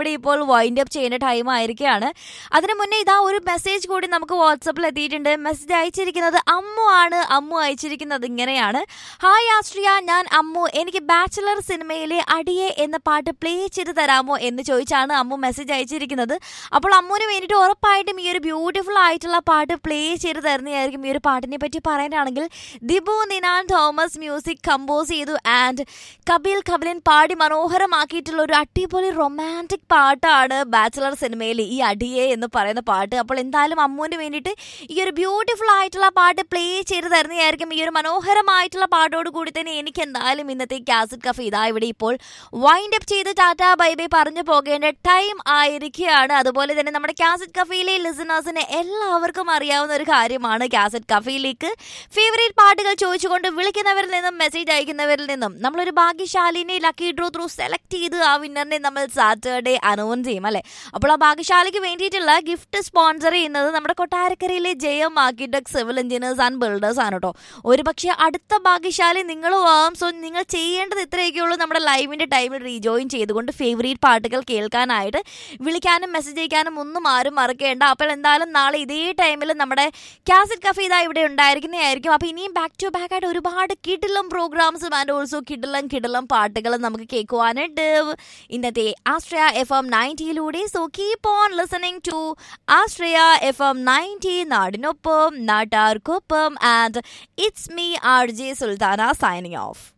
ഇവിടെ ഇപ്പോൾ wind up ചെയ്യുന്ന ടൈം ആയിരിക്കുകയാണ് അതിന് മുന്നേ ഇതാ ഒരു മെസ്സേജ് കൂടി നമുക്ക് വാട്സപ്പിൽ എത്തിയിട്ടുണ്ട് മെസ്സേജ് അയച്ചിരിക്കുന്നത് അമ്മു ആണ് അമ്മു അയച്ചിരിക്കുന്നത് ഇങ്ങനെയാണ് ഹായ് ആശ്രിയ ഞാൻ അമ്മു എനിക്ക് ബാച്ചിലർ സിനിമയിലെ അടിയെ എന്ന പാട്ട് പ്ലേ ചെയ്ത് തരാമോ എന്ന് ചോദിച്ചാണ് അമ്മു മെസ്സേജ് അയച്ചിരിക്കുന്നത് അപ്പോൾ അമ്മുവിന് വേണ്ടിയിട്ട് ഉറപ്പായിട്ടും ഈ ഒരു ബ്യൂട്ടിഫുൾ ആയിട്ടുള്ള പാട്ട് പ്ലേ ചെയ്ത് തരുന്നതായിരിക്കും ഈ ഒരു പാട്ടിനെ പറ്റി പറയാനാണെങ്കിൽ ദിബു നിനാൻ തോമസ് മ്യൂസിക് കമ്പോസ് ചെയ്തു ആൻഡ് കപിൽ കപിലൻ പാടി മനോഹരമാക്കിയിട്ടുള്ള ഒരു അടിപൊളി റൊമാൻറ്റിക് പാട്ടാണ് ബാച്ചിലർ സിനിമയിൽ ഈ അടിയെ എന്ന് പറയുന്ന പാട്ട് അപ്പോൾ എന്തായാലും അമ്മുവിന് വേണ്ടിയിട്ട് ഈ ഒരു ബ്യൂട്ടിഫുൾ ആയിട്ടുള്ള പാട്ട് പ്ലേ ചെയ്ത് തരുന്നതായിരിക്കും ഈ ഒരു മനോഹരമായിട്ടുള്ള പാട്ടോട് കൂടി തന്നെ എനിക്ക് എന്തായാലും ഇന്നത്തെ കാസറ്റ് കഫേ ഇതാ ഇവിടെ ഇപ്പോൾ വൈൻഡ് അപ്പ് ചെയ്ത് ടാറ്റ ബൈ ബൈ പറഞ്ഞു പോകേണ്ട ടൈം ആയിരിക്കുകയാണ് അതുപോലെ തന്നെ നമ്മുടെ കാസറ്റ് കഫയിലെ ലിസണേഴ്സിന് എല്ലാവർക്കും അറിയാവുന്ന ഒരു കാര്യമാണ് കാസറ്റ് കഫയിലേക്ക് ഫേവറേറ്റ് പാട്ടുകൾ ചോദിച്ചുകൊണ്ട് വിളിക്കുന്നവരിൽ നിന്നും മെസ്സേജ് അയക്കുന്നവരിൽ നിന്നും നമ്മളൊരു ഭാഗ്യശാലിനെ ലക്കി ഡ്രോ ത്രൂ സെലക്ട് ചെയ്ത് ആ വിന്നറിനെ നമ്മൾ സാറ്റർഡേ അനൗൺസ് ചെയ്യും അല്ലേ അപ്പോൾ ആ ഭാഗ്യശാലിക്ക് വേണ്ടിയിട്ടുള്ള ഗിഫ്റ്റ് സ്പോൺസർ ചെയ്യുന്നത് നമ്മുടെ കൊട്ടാരക്കരയിലെ Jayam architect civil engineers and builders ആണ് കേട്ടോ ഒരു പക്ഷേ അടുത്ത ഭാഗ്യശാലി നിങ്ങളും ആവാം സോ നിങ്ങൾ ചെയ്യേണ്ടത് ഇത്രയൊക്കെയുള്ളൂ നമ്മുടെ ലൈവിന്റെ ടൈമിൽ റീജോയിൻ ചെയ്തുകൊണ്ട് ഫേവറേറ്റ് പാട്ടുകൾ കേൾക്കാനായിട്ട് വിളിക്കാനും മെസ്സേജ് അയക്കാനും ഒന്നും ആരും മറക്കേണ്ട അപ്പോൾ എന്തായാലും നാളെ ഇതേ ടൈമിൽ നമ്മുടെ കാസറ്റ് കഫേ ഇതാ ഇവിടെ ഉണ്ടായിരിക്കുന്നതായിരിക്കും അപ്പോൾ ഇനിയും ബാക്ക് ടു ബാക്ക് ആയിട്ട് ഒരുപാട് കിടിലം പ്രോഗ്രാംസും ആൻഡ് ഓൾസോ കിടിലം കിടിലം പാട്ടുകളും നമുക്ക് കേൾക്കുവാനുണ്ട് ഇന്നത്തെ ആശ്രയ എഫ് എം നയൻറ്റിയിലൂടെ so keep on listening to Ashraya F M ninety നാടിനൊപ്പം നാട്ടാർക്കൊപ്പം and it's me R J Sultana signing of